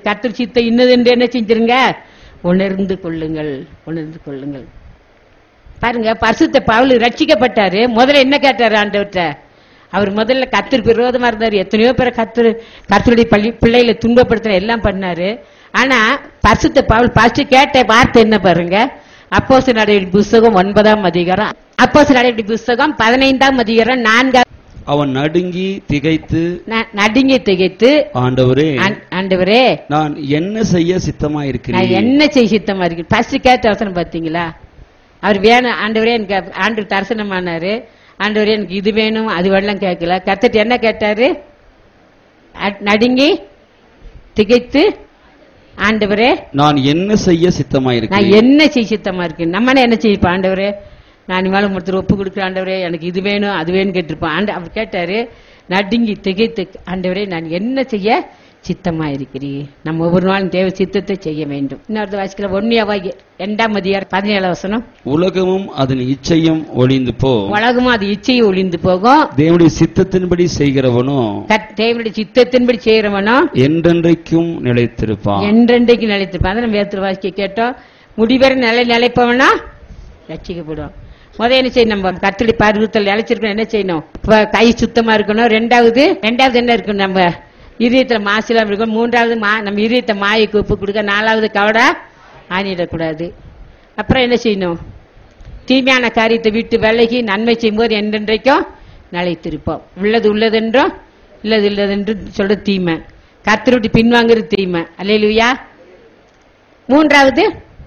கர்த்தர் சித்தம் இன்னது என்று என்ன செஞ்சிருங்க உணர்ந்து கொள்ளுங்கள் உணர்ந்து கொள்ளுங்கள் பாருங்க பரிசுத்த பவுல் ரட்சிக்கப்பட்டாரு முதல்ல என்ன கேட்டாரு ஆண்டவர்கிட்ட அவர் முதல்ல கத்திற்கு விரோதமா இருந்தாரு எத்தனையோ பேரை கத்து கத்தருடைய பள்ளி பிள்ளைகளை துன்பப்படுத்துற எல்லாம் பண்ணாரு ஆனா பரிசுத்த பவுல் ஃபர்ஸ்ட் கேட்ட வார்த்தை என்ன பாருங்க அப்போஸ் நடவடிக்கை புஸ்தகம் ஒன்பதாம் அதிகாரம் அப்போஸ் நடவடிக்கை புஸ்தகம் பதினைந்தாம் அதிகாரம் நான்காம் அவன் நடுங்கி திகைத்து ந- நடுங்கி திகைத்து ஆண்டவரே ஆண்- ஆண்டவரே நான் என்ன செய்ய நான் சித்தமாயிருக்கிறேன் என்ன செய்ய சித்தமா இருக்கு ஃபர்ஸ்ட் கேட்ட அவசரம் பாத்தீங்களா அவர் வேணும் ஆண்டவரே எனக்கு ஆண்டு தரிசனமானாரு ஆண்டவரே எனக்கு இது வேணும் அது வெள்ளம் கேட்கல கத்துட்டு என்ன கேட்டாரு அ- நடுங்கி திகைத்து ஆண்டவரே நான் என்ன செய்ய நான் சித்தமாயிருக்கிறேன் என்ன செய்ய சித்தமா இருக்கு நம்மனே என்ன செய்யப்பா ஆண்டவரே நான் இனிமேல் ஒருத்தர் ஒப்பு கொடுக்குற ஆண்டவரே எனக்கு இது வேணும் அது வேணும் கேட்டிருப்பான் ஆண்டு அவர் கேட்டாரு நடுங்கி திகைத்து ஆண்டவரே நான் என்ன செய்ய சித்தமா இருக்கிறீர் நம்ம ஒவ்வொரு நாளும் தேவ சித்தத்தை செய்ய வேண்டும் இன்னொரு வாசிக்கல ஒன்னியாவாகி இரண்டாம் மதியார் பதினேழு வசனம் உலகமும் அதன் இச்சையும் ஒளிந்து போ உலகமும் அது இச்சையை ஒளிந்து போகும் தேவனுடைய சித்தத்தின்படி செய்கிறவனோ கத்- தேவனுடைய சித்தத்தின்படி செய்யறவனோ என்றென்றைக்கும் நிலைத்திருப்பான் என்றென்றைக்கு நிலைத்திருப்பான் அதை நம்ம வேத்திர வாசிக்க கேட்டோம் முடிவரை நிலை நிலைப்பவனா ரட்சிக்கப்படும் முத என்ன செய்யணும் நம்ம கத்தடி பருவத்தில் நிலைச்சிருக்கணும் என்ன செய்யணும் இப்ப கை சுத்தமா இருக்கணும் ரெண்டாவது ரெண்டாவது என்ன இருக்கணும் நம்ம இதயத்துல மாசிலாம் இருக்கணும் மூன்றாவது மா நம்ம இதயத்தை மாயைக்கு உப்பு கொடுக்க நாலாவது கவடா ஆணிடக்கூடாது அப்புறம் என்ன செய்யணும் தீமையான காரியத்தை விட்டு விலகி நன்மை செய்யும்போது என்றென்றைக்கும் நிலைத்திருப்போம் உள்ளது உள்ளதென்றும் இல்லது இல்லதென்று சொல்ற தீமை கத்தரை விட்டு பின்வாங்குறது தீமை அல்லையா மூன்றாவது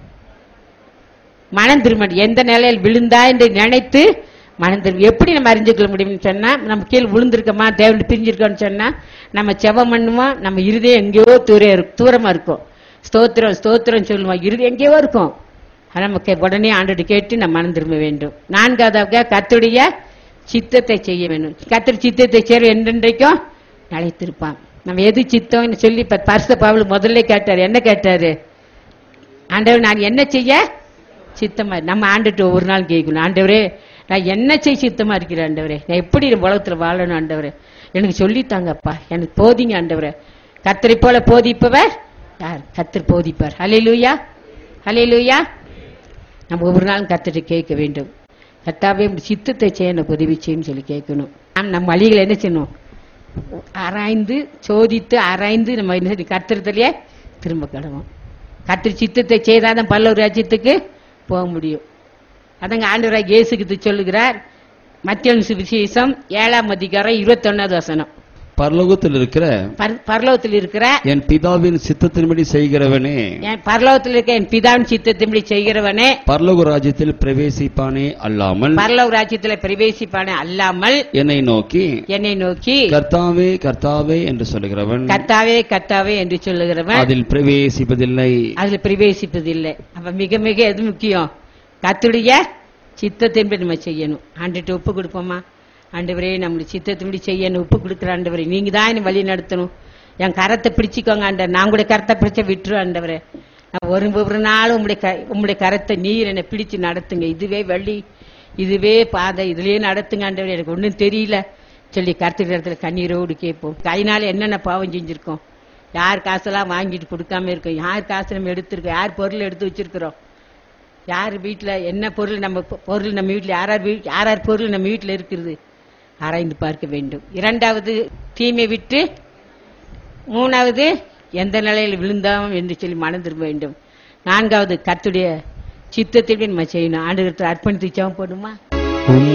மனம் திரும்ப எந்த நிலையில் விழுந்தா என்று நினைத்து மனம் திரும்ப எப்படி நம்ம அறிஞ்சுக்கொள்ள முடியும்னு சொன்னா நம்ம கீழே விழுந்திருக்கோமா தேவன் பிரிஞ்சிருக்கோம்னு சொன்னா நம்ம செவம் பண்ணுவோம் நம்ம இருதயம் எங்கேயோ தூர இருக்கு- தூரமா இருக்கும் ஸ்தோத்திரம் ஸ்தோத்திரம் சொல்லுவோம் இருதயம் எங்கேயோ இருக்கும் ஆனா நம்ம கே- உடனே ஆண்டோடு கேட்டு நம்ம மனம் திரும்ப வேண்டும் நான்காவதாக கத்துடைய சித்தத்தை செய்ய வேண்டும் கத்தர் சித்தத்தை சேர என்றென்றைக்கும் நிலைத்திருப்பான் நம்ம எது சித்தம்னு சொல்லி இப்ப பரிசு பாவல் முதல்ல கேட்டாரு என்ன கேட்டாரு ஆண்டவர் நான் என்ன செய்ய சித்தமா நம்ம ஆண்டுட்டு ஒவ்வொரு நாள் கேட்கணும் ஆண்டவரே நான் என்ன செய்ய சித்தமா இருக்கிறேன் ஆண்டவரே நான் எப்படி இந்த உலகத்துல வாழணும் ஆண்டவரே எனக்கு சொல்லித்தாங்கப்பா எனக்கு போதிங்க ஆண்டவரே கத்தரை போல போதிப்பவர் யார் கத்தர் போதிப்பார் ஹalleluya ஹalleluya நம்ம ஒவ்வொரு நாளும் கத்திட்டு கேட்க வேண்டும் கத்தாவே உம் சித்தத்தை செய்ய எனக்கு உதவி செய்யும் சொல்லி கேட்கணும் நாம் நம்ம வழிகளை என்ன செய்யணும் ஆராய்ந்து சோதித்து ஆராய்ந்து நம்ம என்ன செய்யணும்? கர்த்தரத்திலேயே திரும்ப கிடவோம் கத்திரி சித்தத்தை செய்தாதான் பல்லவர் ராஜ்யத்துக்கு போக முடியும் அதங்க ஆண்டவராக இயேசுக்கு சொல்லுகிறார் மத்திய சுவிசேஷம் ஏழாம் அதிகாரம் இருபத்தொன்னாவது வசனம் பரலோகத்தில் இருக்கிற பர- பரலோகத்தில் இருக்கிற என் பிதாவின் சித்தத்தின்படி செய்கிறவனே என் பரலோகத்தில் இருக்க என் பிதாவின் சித்தத்தின்படி செய்கிறவனே பரலோக ராஜ்யத்தில் பிரவேசிப்பானே அல்லாமல் பரலோக ராஜ்யத்தில் பிரவேசிப்பானே அல்லாமல் என்னை நோக்கி என்னை நோக்கி கர்த்தாவே கர்த்தாவே என்று சொல்லுகிறவன் கத்தாவே கத்தாவே என்று சொல்லுகிறவன் அதில் பிரவேசிப்பதில்லை அதுல பிரவேசிப்பதில்லை அப்ப மிக மிக எது முக்கியம் கத்துடைய சித்தத்தின்படி நம்ம செய்யணும் ஆண்டுட்டு ஒப்பு கொடுப்போமா ஆண்டவரே நம்மளுடைய சித்தத்தின்படி செய்யணும் ஒப்பு கொடுக்குற ஆண்டவரே நீங்க தான் என்னை வழி நடத்தணும் என் கரத்தை பிடிச்சிக்கோங்க ஆண்டவர் நான் கூட கரத்தை பிடிச்ச விட்டுரு ஆண்டவரே நான் ஒரு ஒரு நாளும் உங்களுடைய க உங்களுடைய கரத்தை நீர் என்னை பிடிச்சு நடத்துங்க இதுவே வழி இதுவே பாதை இதுலயே நடத்துங்க ஆண்டவரே எனக்கு ஒன்றும் தெரியல சொல்லி கருத்துக்கிற இடத்துல கண்ணீரோடு கேட்போம் கையினால என்னென்ன பாவம் செஞ்சிருக்கோம் யார் காசெல்லாம் வாங்கிட்டு கொடுக்காம இருக்கோம் யார் காசு நம்ம எடுத்திருக்கோம் யார் பொருள் எடுத்து வச்சிருக்கிறோம் யார் வீட்டில் என்ன பொருள் நம்ம பொ- பொருள் நம்ம வீட்டில் யார் யார் வீ- யார் யார் பொருள் நம்ம வீட்டில் இருக்கிறது ஆராய்ந்து பார்க்க வேண்டும் இரண்டாவது தீமை விட்டு மூணாவது எந்த நிலையில் விழுந்தோம் என்று சொல்லி மனம் திரும்ப வேண்டும் நான்காவது கர்த்துடைய சித்தத்திற்கு நம்ம செய்யணும் ஆண்டு அர்ப்பணித்து ஜெபம் போடுமா